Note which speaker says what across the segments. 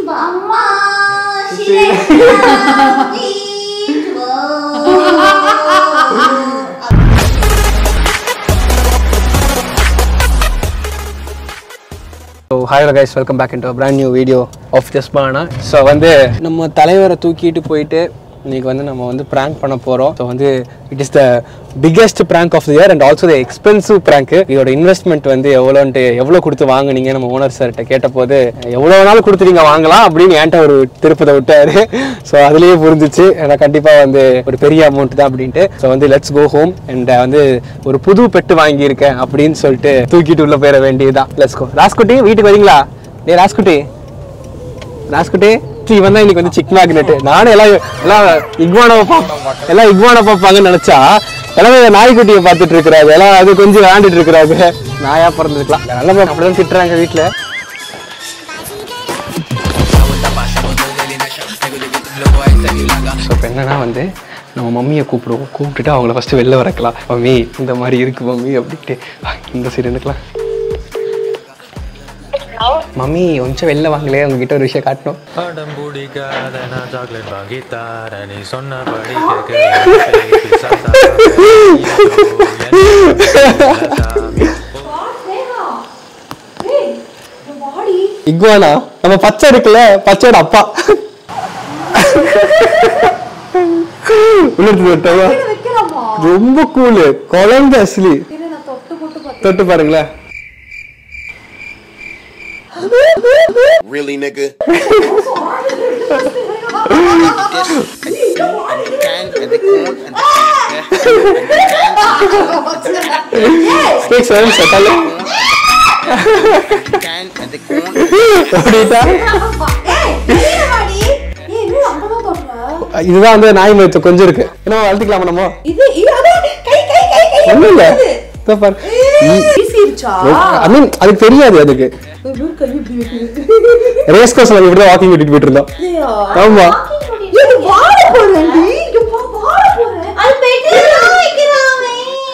Speaker 1: Mama, she left me to
Speaker 2: so hi guys welcome back into brand new video of ஜஸ்பானா so வந்து நம்ம தலைவரை தூக்கிட்டு போயிட்டு இன்னைக்கு வந்து நம்ம வந்து ப்ராங்க் பண்ண போகிறோம் ஸோ வந்து it is the biggest prank of the year and also the expensive prank இதோட இன்வெஸ்ட்மெண்ட் வந்து எவ்வளோன்ட்டு எவ்வளோ கொடுத்து வாங்குனீங்க நம்ம ஓனர் சார்கிட்ட கேட்டபோது எவ்வளோ வேணாலும் கொடுத்து நீங்கள் வாங்கலாம் அப்படின்னு என்கிட்ட ஒரு திருப்பத்தை விட்டாரு ஸோ அதுலேயே புரிஞ்சிச்சு ஏன்னா கண்டிப்பாக வந்து ஒரு பெரிய அமௌண்ட் தான் அப்படின்ட்டு ஸோ வந்து லெட்ஸ் கோ ஹோம் அண்ட் வந்து ஒரு புது பெட்டு வாங்கியிருக்கேன் அப்படின்னு சொல்லிட்டு தூக்கிட்டு உள்ள போயிட வேண்டியதுதான் லெட்ஸ் கோ ராஸ்குட்டி வீட்டுக்கு வரீங்களா டேய் ராஸ்குட்டி ராஸ்குட்டி சீ, இவன் தான் இன்னைக்கு வந்து சிக் மேக்னெட் நானும் எல்லாம் எல்லாம் இக்வானாவை பார்ப்பேன் எல்லாம் இக்வானா பார்ப்பாங்கன்னு நினைச்சா எல்லாமே நாய்க்குட்டியை பார்த்துட்டு இருக்கிறாங்க எல்லாம் அது கொஞ்சம் விளையாண்டுட்டு இருக்கிறாங்க நாயா பிறந்திருக்கலாம் நல்ல அப்படிதான் திட்டுறாங்க வீட்டில் ஸோ இப்போ என்னன்னா வந்து நம்ம மம்மியை கூப்பிடுவோம் கூப்பிட்டுட்டு அவங்கள ஃபஸ்ட்டு வெளில வரக்கலாம் மம்மி இந்த மாதிரி இருக்கு மம்மி அப்படின்ட்டு வா, இந்த சைடு இருந்துக்கலாம் மம்மி கொஞ்சம் வெளில வாங்களே உங்ககிட்ட ஒரு விஷயம் காட்டணும்
Speaker 3: அடம் பிடிக்காத நான் சாக்லேட் வாங்கி தார நீ சொன்னபடி கேட்க
Speaker 2: இக்வானா நம்ம பச்சை இருக்குல்ல பச்சையோட அப்பா உள்ளது விட்டவா
Speaker 1: வைக்கலாமா
Speaker 2: ரொம்ப கூலு குழந்தை அஸ்லி
Speaker 1: இரு நான் தொட்டு போட்டு பார்த்தேன்
Speaker 2: தொட்டு பாருங்களேன்
Speaker 4: Really, nigga?
Speaker 2: ஸ்பீக் செவன் செட்டல் அப்படிட்டா
Speaker 1: ஏய் என்னடி ஏய் இன்னும் அங்கதான் தொடுற
Speaker 2: இதுதான் வந்து நாய் மயத்தை கொஞ்சம் இருக்கு என்ன வளர்த்துக்கலாமா நம்ம
Speaker 1: இது இது அதான் கை கை கை கை
Speaker 2: ஒண்ணும் இல்ல இதோ பாரு
Speaker 1: வீசிருச்சா
Speaker 2: ஐ மீன் அதுக்கு தெரியாது அதுக்கு
Speaker 1: ஒரு கை இப்படி வைக்குது
Speaker 2: ரேஸ் கோர்ஸ் நம்ம இப்படி வாக்கிங் கூட்டிட்டு போயிட்டு இருந்தோம்
Speaker 1: இல்லையா
Speaker 2: ஆமா
Speaker 1: இது வாழ போறேன்டி இங்க போ வாழ போறேன் அது பெட்டு வைக்கிறானே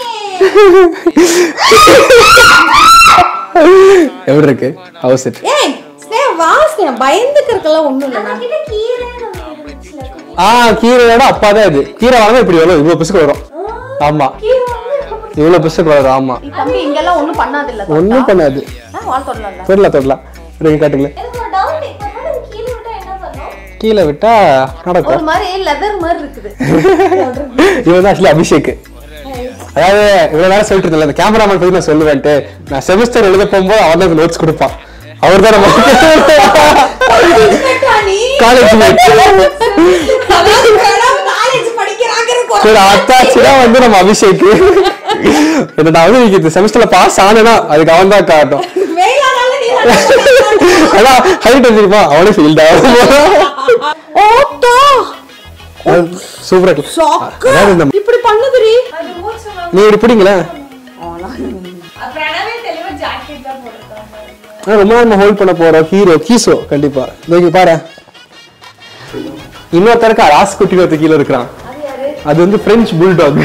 Speaker 2: எப்படி இருக்கு ஹவுஸ் இட்
Speaker 1: ஏய் ஸ்னே வா ஸ்னே பயந்துக்கிறதுக்கெல்லாம் ஒண்ணும் இல்ல நான் கிட்ட கீரை
Speaker 2: ஆ கீரையோட அப்பா தான் இது கீரை வளர்ந்தா இப்படி வரும் இவ்வளவு பிசுக்கு வரும் ஆமா இவ்வளவு பிசுக்கு வரும் ஆமா
Speaker 1: தம்பி இங்கெல்லாம் ஒண்ணும் பண்ணாது இல்ல
Speaker 2: ஒண்ணும் பண்ணாது
Speaker 1: வாழ் தொடலாம்
Speaker 2: தொடலாம் தொடலாம் இருங்க காட்டுங்களேன்
Speaker 1: எனக்கு ஒரு டவுட் இப்போ கீழே விட்டா என்ன பண்ணும்
Speaker 2: கீழே விட்டா நடக்கும்
Speaker 1: ஒரு மாதிரி லெதர் மாதிரி இருக்குது
Speaker 2: இவன் தான் ஆக்சுவலி அபிஷேக் அதாவது இவ்வளவு நேரம் சொல்லிட்டு இருந்தேன் இந்த கேமராமேன் பத்தி நான் சொல்லுவேன்ட்டு நான் செமஸ்டர் எழுத போகும்போது அவன் தான் நோட்ஸ் கொடுப்பான் அவர் தான் நம்ம காலேஜ் மேட்
Speaker 1: காலேஜ் படிக்கிறாங்க
Speaker 2: சரி அத்தாச்சுனா வந்து நம்ம அபிஷேக் என்ன நான் வந்து இன்னைக்கு இந்த செமஸ்டர்ல பாஸ் ஆனேனா அதுக்கு அவன் தான் காட்டும்
Speaker 1: வெயிலானால நீ
Speaker 2: ஆனா ஹைட் வச்சிருப்பான் அவனே ஃபீல்ட் ஆகும்
Speaker 1: ஓட்டோ
Speaker 2: சூப்பரா இருக்கு அதாவது இந்த
Speaker 1: இப்படி பண்ணுதுரி
Speaker 2: நீ இப்படி பிடிங்களேன் ஆனா ரொம்ப நேரம் ஹோல்ட் பண்ண போறோம் ஹீரோ கீசோ கண்டிப்பா இன்னைக்கு பாரு இன்னொருத்தருக்கு ராஸ் குட்டி ஒருத்த கீழே இருக்கிறான் அது வந்து பிரெஞ்சு புல்டாக்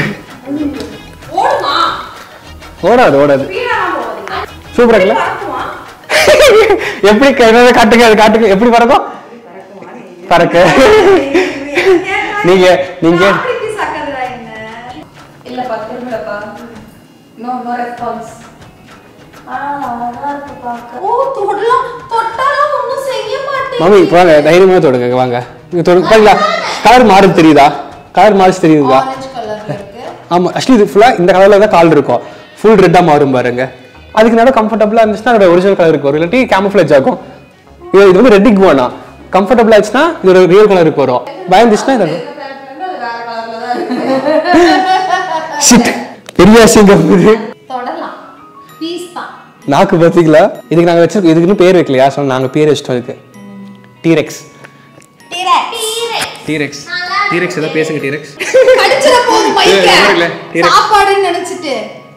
Speaker 2: ஓடாது ஓடாது சூப்பரா இருக்குல்ல எப்படி க- என்னது காட்டுங்க அது காட்டுங்க எப்படி பறக்கும் பறக்க நீங்க நீங்க
Speaker 1: ஓ தொடலாம் தொட்டாலாம் ஒண்ணும் செய்ய மாட்டேன்
Speaker 2: மாமி இப்ப வாங்க தைரியமா தொடுங்க வாங்க நீங்க தொடுங்க பாருங்களா கலர் மாறுது தெரியுதா கலர் மாறுச்சு தெரியுதா
Speaker 1: ஆரஞ்சு கலர்ல இருக்கு
Speaker 2: ஆமா ஆக்சுவலி இது ஃபுல்லா இந்த கலர்ல தான் கால் இருக்கும் ஃபுல் ரெட்டா மாறும் பாருங்க அதுக்கு நல்லா கம்ஃபர்டபுளா இருந்துச்சுன்னா அதோட ஒரிஜினல் கலருக்கு வரும் இல்லாட்டி கேமஃபிளேஜ் ஆகும் இது இது வந்து ரெட்டிக் போனா கம்ஃபர்டபுளா ஆச்சுன்னா இதோட ரியல் கலருக்கு வரும் பயந்துச்சுன்னா இது Shit. பெரிய அசிங்கம் இது
Speaker 1: தொடலாம் பீஸ் தான்
Speaker 2: நாக்கு பாத்தீங்களா இதுக்கு நாங்க வச்சிருக்கோம் இதுக்குன்னு பேர் வைக்கலையா சொன்ன நாங்க பேர் வச்சிட்டோம் இதுக்கு டீரெக்ஸ்
Speaker 1: டீரே டீரே
Speaker 2: டீரெக்ஸ் டீரெக்ஸ் ஏதோ பேசுங்க டீரெக்ஸ்
Speaker 1: கடிச்சிட போகுது
Speaker 2: ஏய்,
Speaker 1: மைக்க
Speaker 2: இல்ல, இல்ல.
Speaker 1: சாப்பாடுன்னு நினைச்சிட்டு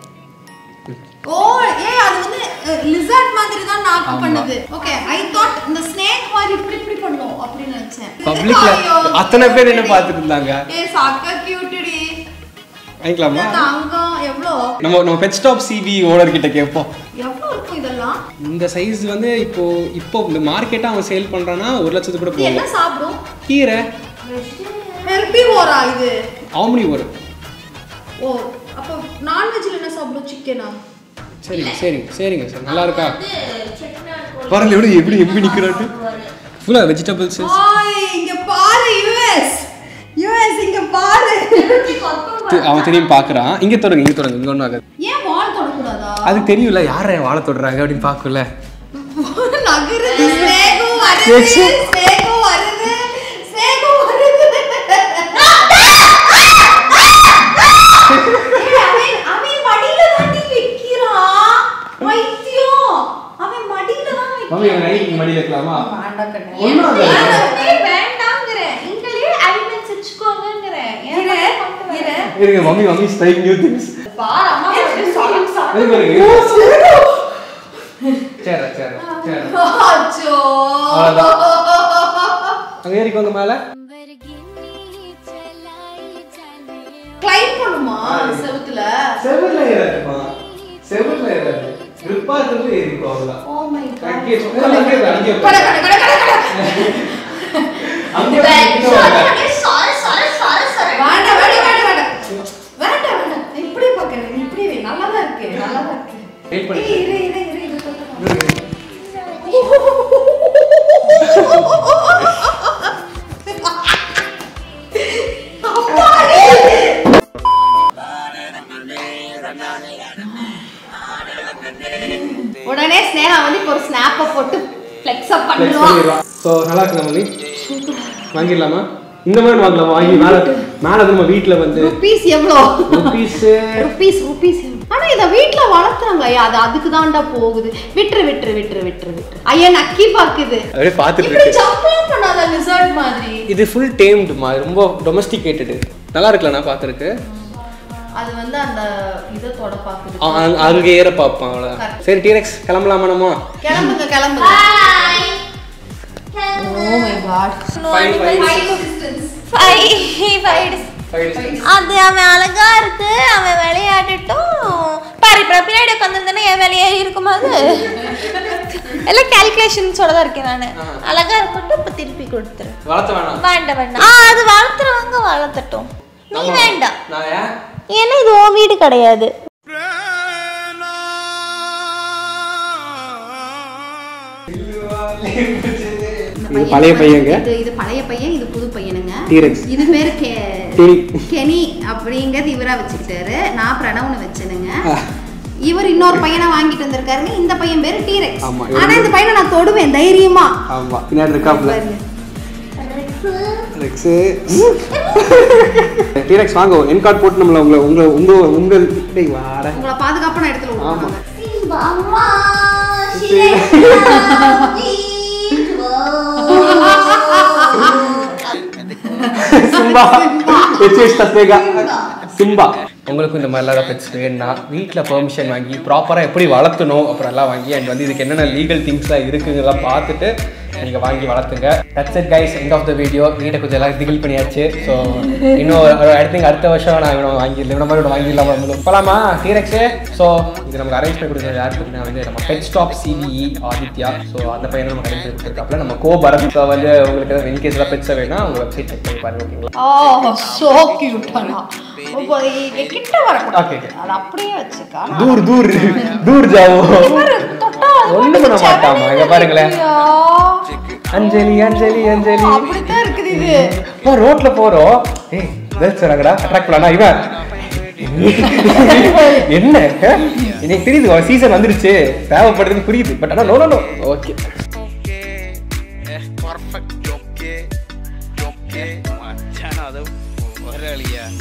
Speaker 1: ஓ ஏ அது வந்து லிசர்ட் மாதிரி தான் நாக்கு பண்ணுது ஓகே ஐ தாட் இந்த ஸ்னேக் மாதிரி இப்படி இப்படி பண்ணும் அப்படின்னு நினைச்சேன்
Speaker 2: பப்ளிக்ல
Speaker 1: ஐயோ,
Speaker 2: அத்தனை பேர் என்ன பார்த்துட்டு இருந்தாங்க
Speaker 1: ஏ சாக்கா கியூட்டுடி
Speaker 2: வாங்கிக்கலாமா
Speaker 1: தங்கம் எவ்வளோ
Speaker 2: நம்ம நம்ம பெட் ஸ்டாப் சிபி ஓனர் கிட்ட கேட்போம்
Speaker 1: எவ்வளோ இருக்கும் இதெல்லாம்
Speaker 2: இந்த சைஸ் வந்து இப்போ இப்போ இந்த மார்க்கெட்டை அவன் சேல் பண்றான்னா ஒரு லட்சத்துக்கு கூட
Speaker 1: இது என்ன
Speaker 2: போகும்
Speaker 1: சாப்பிடும்
Speaker 2: கீரை
Speaker 1: ஹெல்பி ஓரா இது
Speaker 2: ஆம்னி வரும்
Speaker 1: ஓ அப்போ நான்வெஜ்ல என்ன சாப்பிடும் சிக்கனா
Speaker 2: சரிங்க சரிங்க சரிங்க சார் நல்லா இருக்கா பாருங்க எப்படி எப்படி எப்படி நிக்கிறாட்டு ஃபுல்லா வெஜிடபிள்ஸ்
Speaker 1: ஆய் இங்க பாரு யுஎஸ் யுஎஸ் இங்க பாரு
Speaker 2: அவன் திரும்பி பார்க்கறான் இங்க தொடங்க இங்க தொடங்க இங்க ஒன்றும் ஆகாது
Speaker 1: ஏன் வால் தொடக்கூடாதா
Speaker 2: அதுக்கு தெரியும்ல யாரை வாழை தொடுறாங்க அப்படின்னு பார்க்கல
Speaker 1: நகருது ஸ்னேகம் வருது ஸ்னேகம் வருது ஸ்னேகம் வருது ஏய், அவன் அவன் மடியில தாண்டி வைக்கிறான் வைத்தியம் அவன் மடியில தான் வைக்கிறான்
Speaker 2: மம்மி அவன் நைட் மடியில் வைக்கலாமா
Speaker 1: வேண்டாம் கண்ணு.
Speaker 2: ஒண்ணும் ஆகாது.
Speaker 1: ஏய், வேண்டாங்கிறேன். நீங்களே அலிமெண்ட்ஸ் வச்சுக்கோங்கங்கிறேன். இரு, இரு.
Speaker 2: இருங்க mummy mummy style new things
Speaker 1: பாரு, அம்மா வந்து சாப்பிட்டு சாப்பிட்டு.
Speaker 2: இருங்க இருங்க சரி சரி சரி
Speaker 1: அச்சோ.
Speaker 2: அங்க ஏறிக்கு வந்து மேல Climb
Speaker 1: பண்ணுமா செவுத்துல
Speaker 2: செவர்ல ஏறாதுமா செவர்ல ஏறாது கிரிப்பா இருந்து ஏறிக்கும் அவ்வளவுதான்
Speaker 1: ஓ மை
Speaker 2: அங்கே சொன்னா அங்கே அங்கே
Speaker 1: கட கட கட கட கட
Speaker 2: அங்கே
Speaker 1: சாரி சாரி சாரி சாரி வேண்டாம் வேண்டாம் வேண்டாம் வேண்டாம் வேண்டாம் வேண்டாம் இப்படி பார்க்கறேன் இப்படி வை. நல்லாதான் இருக்கு நல்லாதான் இருக்கு
Speaker 2: Wait பண்ணு.
Speaker 1: ஏய், இரு இரு இரு இரு தொட்டு உடனே ஸ்னேகா வந்து இப்போ ஒரு ஸ்னாப்பை போட்டு ஃப்ளெக்ஸ் அப்
Speaker 2: Flex
Speaker 1: பண்ணுவான்
Speaker 2: பண்ணிடலாம் ஸோ நல்லா இருக்குல்ல மம்மி வாங்கிடலாமா இந்த மாதிரி வாங்கலாமா வாங்கி மேல மேல நம்ம வீட்ல வந்து
Speaker 1: ருபீஸ் எவ்வளோ
Speaker 2: ருபீஸ்
Speaker 1: ருபீஸ் ருபீஸ் ஆனா இத வீட்ல வளர்த்தாங்க ஐயா அது அதுக்கு தான்டா போகுது விட்டுரு விட்டுரு விட்டுரு விட்டுரு விட்டுரு ஐயா நக்கி பாக்குது
Speaker 2: அப்படியே பார்த்துட்டு
Speaker 1: இப்படி
Speaker 2: இருக்கு
Speaker 1: ஜம்ப்லாம் பண்ணாத லிசர்ட் மாதிரி
Speaker 2: இது ஃபுல் டேம்டுமா ரொம்ப டொமஸ்டிகேட்டடு நல்லா இருக்குல்ல நான் பார்த்துருக்கு
Speaker 1: அது வந்து அந்த இதை தொட பாக்குது
Speaker 2: அங்கே ஏற பார்ப்பான் அவ்வளோ சரி டீரெக்ஸ் கிளம்பலாமா நம்ம
Speaker 1: கிளம்புங்க கிளம்புங்க oh my God
Speaker 2: Five, five.
Speaker 4: அது அவன் அழகா இருக்கு அவன் விளையாடட்டும் பாரு இப்ப நான் பின்னாடி உட்காந்துருந்தேன்னா என் வேலையே இருக்குமா அது எல்லாம் கால்குலேஷன்ஸோட தான் இருக்கேன் நான் அழகா இருக்கட்டும் இப்ப திருப்பி கொடுத்துரு
Speaker 2: வளர்த்த வேணாம்
Speaker 4: வேண்டாம் வேண்டாம் ஆ அது வளர்த்துறவங்க வளர்த்தட்டும் நீ வேண்டாம்
Speaker 2: நான் ஏன்
Speaker 4: ஏன்னா இது உன் வீடு கிடையாது
Speaker 2: இது பழைய பையங்க
Speaker 1: இது இது பழைய பையன் இது புது பையனுங்க
Speaker 2: T-Rex.
Speaker 1: இது பேரு கெ
Speaker 2: T.
Speaker 1: கெனி அப்படிங்கிறது இவரா வச்சுக்கிட்டாரு நான் பிரணவ்னு வச்சேனுங்க இவர் இன்னொரு பையனை வாங்கிட்டு வந்திருக்காருங்க இந்த பையன் பேரு டீரெக்ஸ்
Speaker 2: ஆமா,
Speaker 1: ஆனா இந்த பையனை நான் தொடுவேன் தைரியமா
Speaker 2: ஆமா பின்னாடி இருக்காப்ல
Speaker 1: பாருங்க.
Speaker 2: ரெக்ஸு டீரெக்ஸ் வாங்க என் கார்டு போட்டு நம்மள உங்களை உங்க உங்க உங்க டேய் வாட
Speaker 1: உங்களை பாதுகாப்பான இடத்துல
Speaker 2: ஆமா.
Speaker 1: விடுவாங்க
Speaker 2: சிம்பா எச்எஸ் தஸ்தேகா சிம்பா உங்களுக்கும் இந்த மாதிரிலாம் பெட்ஸ் வேணும்னா வீட்டில் பெர்மிஷன் வாங்கி ப்ராப்பராக எப்படி வளர்த்தணும் அப்புறம் எல்லாம் வாங்கி அண்ட் வந்து இதுக்கு என்னென்ன லீகல் திங்ஸ்லாம் இருக்குங்கலாம் பார்த்துட்டு நீங்கள் வாங்கி வளர்த்துங்க that's it guys end of the video வீட்டை கொஞ்சம் எல்லாம் திகில் பண்ணியாச்சு ஸோ இன்னும் ஐ திங்க் அடுத்த வருஷம் நான் இவனை வாங்கி இவனை மாதிரி இவனை வாங்கிடலாம் நம்மளும் போகலாமா டீரெக்ஸு ஸோ இது நமக்கு அரேஞ்ச் பண்ணி கொடுத்தது யார் பார்த்தீங்கன்னா வந்து நம்ம pet stop CBE Aditya so அந்த பையனை நம்ம அரேஞ்ச் பண்ணி கொடுத்துருக்காப்புல நம்ம கோ பரத் ஸோ வந்து உங்களுக்கு ஏதாவது இன்கேஸ் ஏதாவது பெட்ஸை வேணா உங்கள் வெப்சைட் செக் பண்ணி பாருங்க ஓகேங்களா
Speaker 1: ஓ சோ கியூட் ஆனா இப்போ இங்க கிட்ட வரக்கூடாது
Speaker 2: Okay, okay.
Speaker 1: அது அப்படியே வச்சுக்கா
Speaker 2: தூர் தூர் தூர் ஜாவோ
Speaker 1: தொட்டா அது
Speaker 2: ஒண்ணும் பண்ண மாட்டாமா இங்க பாருங்களேன்
Speaker 1: ஐயா.
Speaker 2: அஞ்சலி அஞ்சலி அஞ்சலி
Speaker 1: அப்படித்தான் இருக்குது இது
Speaker 2: இப்போ ரோட்ல போறோம் ஏய் கேர்ள்ஸ் வராங்கடா அட்ராக்ட் பண்ணா இவன் என்ன எனக்கு தெரியுது சீசன் வந்துருச்சு தேவைப்படுறது புரியுது பட் ஆனா no no okay
Speaker 5: perfect joke joke மச்சான் அது ஒரு